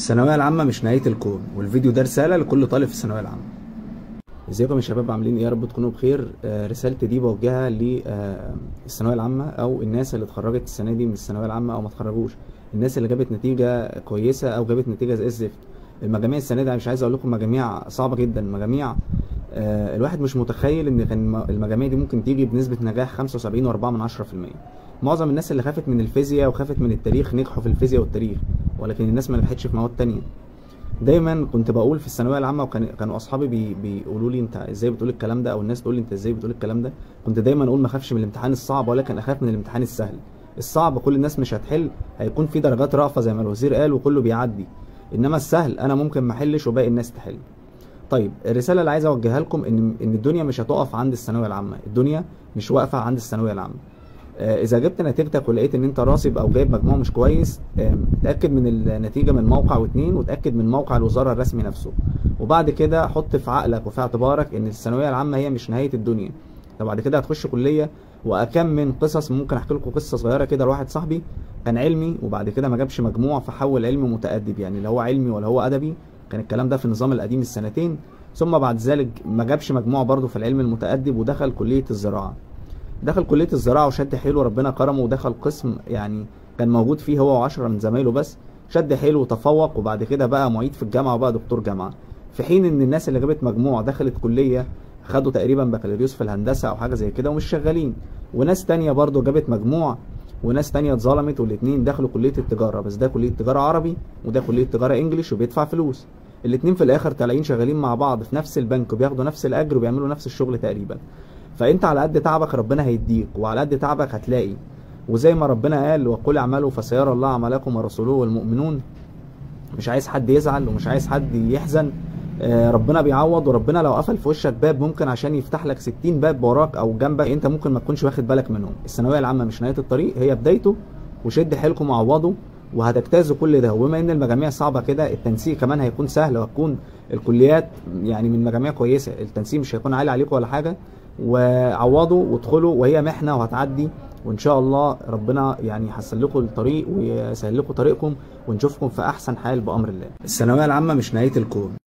الثانوية العامة مش نهاية الكون والفيديو ده رسالة لكل طالب في الثانوية العامة ازيكم يا شباب عاملين ايه يا رب تكونوا بخير آه رسالتي دي بوجهها للثانوية العامة او الناس اللي اتخرجت السنة دي من الثانوية العامة او ما اتخرجوش الناس اللي جابت نتيجة كويسة او جابت نتيجة زي الزفت المجاميع السنة دي أنا مش عايز اقول لكم مجاميع صعبة جدا مجاميع آه الواحد مش متخيل ان كان المجاميع دي ممكن تيجي بنسبة نجاح 75 و4 من 10% معظم الناس اللي خافت من الفيزياء وخافت من التاريخ نجحوا في الفيزياء والتاريخ ولكن الناس ما نجحتش في مواد تانية دايما كنت بقول في الثانويه العامه وكان كانوا اصحابي بي بيقولوا لي انت ازاي بتقول الكلام ده او الناس تقول لي انت ازاي بتقول الكلام ده كنت دايما اقول ما اخافش من الامتحان الصعب ولكن اخاف من الامتحان السهل الصعب كل الناس مش هتحل هيكون في درجات رأفة زي ما الوزير قال وكله بيعدي انما السهل انا ممكن ما احلش وباقي الناس تحل طيب الرساله اللي عايز اوجهها لكم ان ان الدنيا مش هتقف عند الثانويه العامه الدنيا مش واقفه عند الثانويه العامه اذا جبت نتيجتك ولقيت ان انت راسب او جايب مجموع مش كويس تاكد من النتيجه من موقع واتنين وتاكد من موقع الوزاره الرسمي نفسه وبعد كده حط في عقلك وفي اعتبارك ان الثانويه العامه هي مش نهايه الدنيا طب بعد كده هتخش كليه واكم من قصص ممكن احكي لكم قصه صغيره كده لواحد صاحبي كان علمي وبعد كده ما جابش مجموع فحول علمي متادب يعني لا هو علمي ولا هو ادبي كان الكلام ده في النظام القديم السنتين ثم بعد ذلك ما جابش مجموع برضه في العلم المتادب ودخل كليه الزراعه دخل كليه الزراعه وشد حيله ربنا كرمه ودخل قسم يعني كان موجود فيه هو وعشرة من زمايله بس شد حيله وتفوق وبعد كده بقى معيد في الجامعه وبقى دكتور جامعه في حين ان الناس اللي جابت مجموع دخلت كليه خدوا تقريبا بكالوريوس في الهندسه او حاجه زي كده ومش شغالين وناس تانية برضه جابت مجموع وناس تانية اتظلمت والاتنين دخلوا كليه التجاره بس ده كليه تجاره عربي وده كليه تجاره انجليش وبيدفع فلوس الاتنين في الاخر طالعين شغالين مع بعض في نفس البنك وبياخدوا نفس الاجر وبيعملوا نفس الشغل تقريبا فانت على قد تعبك ربنا هيديك وعلى قد تعبك هتلاقي وزي ما ربنا قال وقل اعملوا فسيرى الله عملكم ورسوله والمؤمنون مش عايز حد يزعل ومش عايز حد يحزن ربنا بيعوض وربنا لو قفل في وشك باب ممكن عشان يفتح لك 60 باب وراك او جنبك انت ممكن ما تكونش واخد بالك منهم الثانويه العامه مش نهايه الطريق هي بدايته وشد حيلكم وعوضوا وهتجتازوا كل ده وبما ان المجاميع صعبه كده التنسيق كمان هيكون سهل وهتكون الكليات يعني من مجاميع كويسه التنسيق مش هيكون عالي عليكم ولا حاجه وعوضوا وادخلوا وهي محنه وهتعدي وان شاء الله ربنا يعني يحسن لكم الطريق ويسهل لكم طريقكم ونشوفكم في احسن حال بامر الله الثانويه العامه مش نهايه الكون